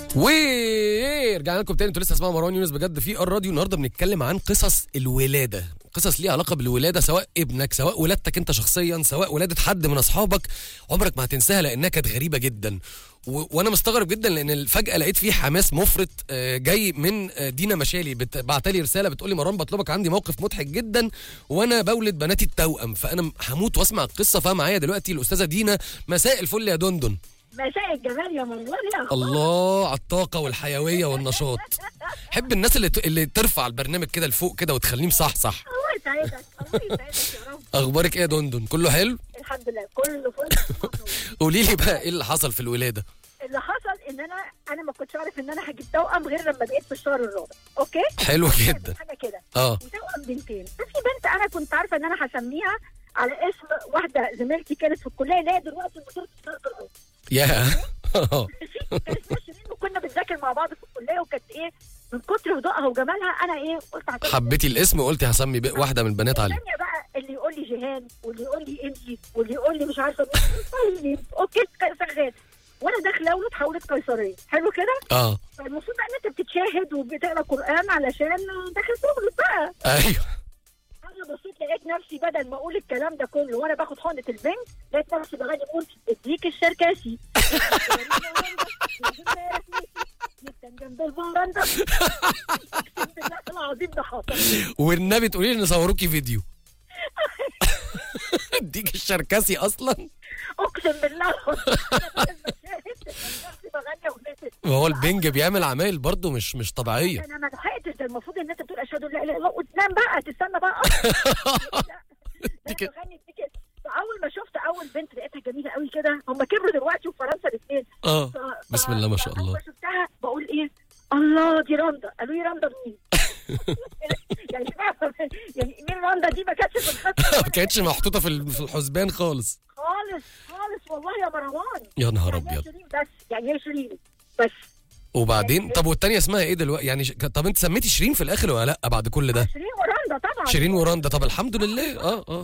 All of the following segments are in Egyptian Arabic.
ورجعنا لكم تاني انتوا لسه اسمعوا مروان يونس بجد في الراديو النهارده بنتكلم عن قصص الولاده قصص ليها علاقه بالولاده سواء ابنك سواء ولادتك انت شخصيا سواء ولاده حد من اصحابك عمرك ما هتنساها لانها كانت غريبه جدا و... وانا مستغرب جدا لان فجاه لقيت في حماس مفرط آه، جاي من آه، دينا مشالي بت... بعتلي رساله بتقولي مروان بطلبك عندي موقف مضحك جدا وانا بولد بناتي التوأم فانا هموت واسمع القصه فمعايا دلوقتي الاستاذه دينا مساء الفل يا دندن مساء الجمال يا مروان يا أخوان. الله على الطاقة والحيوية والنشاط حب الناس اللي اللي ترفع البرنامج كده لفوق كده وتخليه مصحصح الله يسعدك الله يسعدك يا رب اخبارك ايه يا دندن كله حلو الحمد لله كله فل قولي لي بقى ايه اللي حصل في الولادة اللي حصل ان انا انا ما كنتش عارف ان انا هجيب توأم غير لما بقيت في الشهر الرابع اوكي حلو جدا حاجه كده اه وتوأم بنتين ففي بنت انا كنت عارفه ان انا هسميها على اسم واحده زميلتي كانت في الكليه اللي هي دلوقتي مديره الشرطه الأولى. يا آه. كان اسمها شيرين وكنا بنذاكر مع بعض في الكليه وكانت ايه من كتر هدوءها وجمالها انا ايه قلت هسمي حبيتي الاسم وقلتي هسمي بق- واحدة من البنات عليه الثانية بقى اللي يقول لي جيهان واللي يقول لي انجي واللي يقول لي مش عارفه مين طيب اوكي شغال وانا داخله اولد حولت قيصريه حلو كده اه فالمفروض بقى ان انت بتتشاهد وبتقرا قران علشان داخل شغل بقى ايوه انا بصيت لقيت نفسي بدل ما اقول الكلام ده كله وانا باخد حقنه البنك لقيت نفسي بغني بقول اديك الشركاسي جدا جنب الفرندا اقسم بالله العظيم ده حصل والنبي تقولي لي نصوروكي فيديو اديك الشركسي اصلا اقسم بالله نفسي بغني اغنيه ما هو البنج بيعمل عمايل برضه مش مش طبيعية انا ما لحقتش ده المفروض ان انت بتقول اشهد ان لا اله الا الله وتنام بقى تستنى بقى لا كده. بغني دي كده فاول ما شفت اول بنت لقيتها جميله قوي كده هم كبروا دلوقتي في فرنسا الاثنين اه ف- ف- بسم الله ما شاء فأول الله. ما شفتها بقول ايه الله دي رندا قالوا لي رندا مين؟ يعني يعني مين رندا دي ما كانتش في الخطه ما كانتش محطوطة في ال- في الحسبان خالص خالص خالص والله يا مروان يا نهار يعني هي ابيض شيرين بس يعني هي شيرين بس وبعدين طب والتانية اسمها ايه دلوقتي يعني ش... طب انت سميتي شيرين في الاخر ولا لا بعد كل ده شيرين ورندا طبعا شيرين ورندا طب الحمد لله اه اه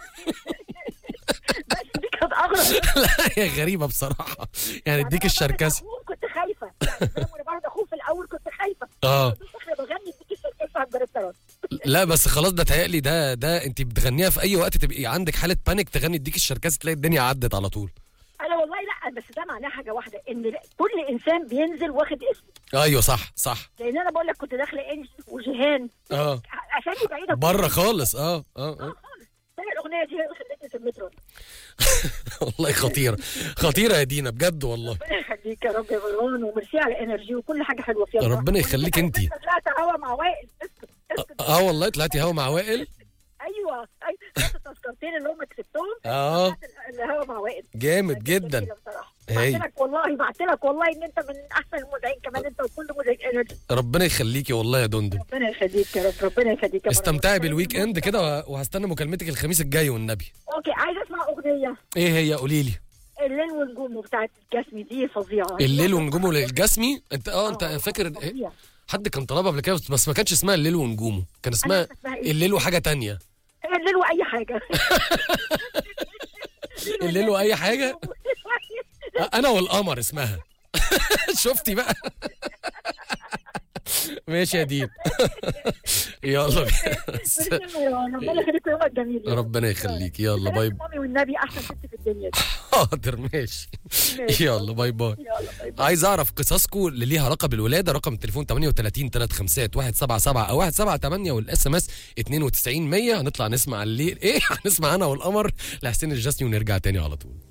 بس دي كانت اغرب لا هي غريبة بصراحة يعني اديك أنا الشركسي باخد أخوه كنت خايفه يعني أنا وانا باخد اخوه في الاول كنت خايفه اه بس احنا بغني اديك الشركاسي على البريسترات لا بس خلاص ده تهيألي ده ده انت بتغنيها في اي وقت تبقي عندك حالة بانيك تغني اديك الشركسي تلاقي الدنيا عدت على طول انا والله لا بس ده معناه حاجه واحده ان كل انسان بينزل واخد اسمه ايوه صح صح لان انا بقول لك كنت داخله انجي وجيهان اه عشان بعيده بره خالص اه اه اه خالص هي الاغنيه دي هي اللي خلتني في المترو والله خطيرة خطيرة يا دينا بجد والله ربنا يخليك يا رب يا مروان وميرسي على انرجي وكل حاجه حلوه فيها ربنا يخليك انتي. طلعت هوا مع وائل اسكت اسكت اه والله طلعتي هوا مع وائل ايوه ايوه خدت التذكرتين اللي هم كسبتهم اه طلعت الهوا مع وائل جامد جدا جميلة بصراحة. هاي. بعت لك والله بعت لك والله ان انت من احسن المذيعين كمان انت وكل مذيع انرجي ربنا يخليكي والله يا دندن ربنا يخليك يا رب ربنا يخليك يا مروان. استمتعي بالويك اند كده وه- وهستنى مكالمتك الخميس الجاي والنبي اوكي عايزه اسمع اغنيه ايه هي قولي لي الليل ونجومه بتاعت الجسمي دي فظيعه الليل ونجومه للجسمي انت اه انت آه، فاكر إيه؟ فظيعة. حد كان طلبها قبل كده بس ما كانش اسمها الليل ونجومه كان اسمها عارفة اسمها إيه؟ الليل وحاجه تانية الليل واي حاجه الليل واي حاجه انا والقمر اسمها شفتي بقى ماشي يا دين يلا بينا. ربنا يخليك يومك جميل ربنا يخليك يلا باي مامي والنبي احسن ست في الدنيا دي حاضر ماشي يلا باي باي يلا باي باي عايز اعرف قصصكم اللي ليها علاقه بالولاده رقم التليفون 38 35 177 او 178 والاس ام اس 92 100 هنطلع نسمع الليل ايه هنسمع انا والقمر لحسين الجسمي ونرجع تاني على طول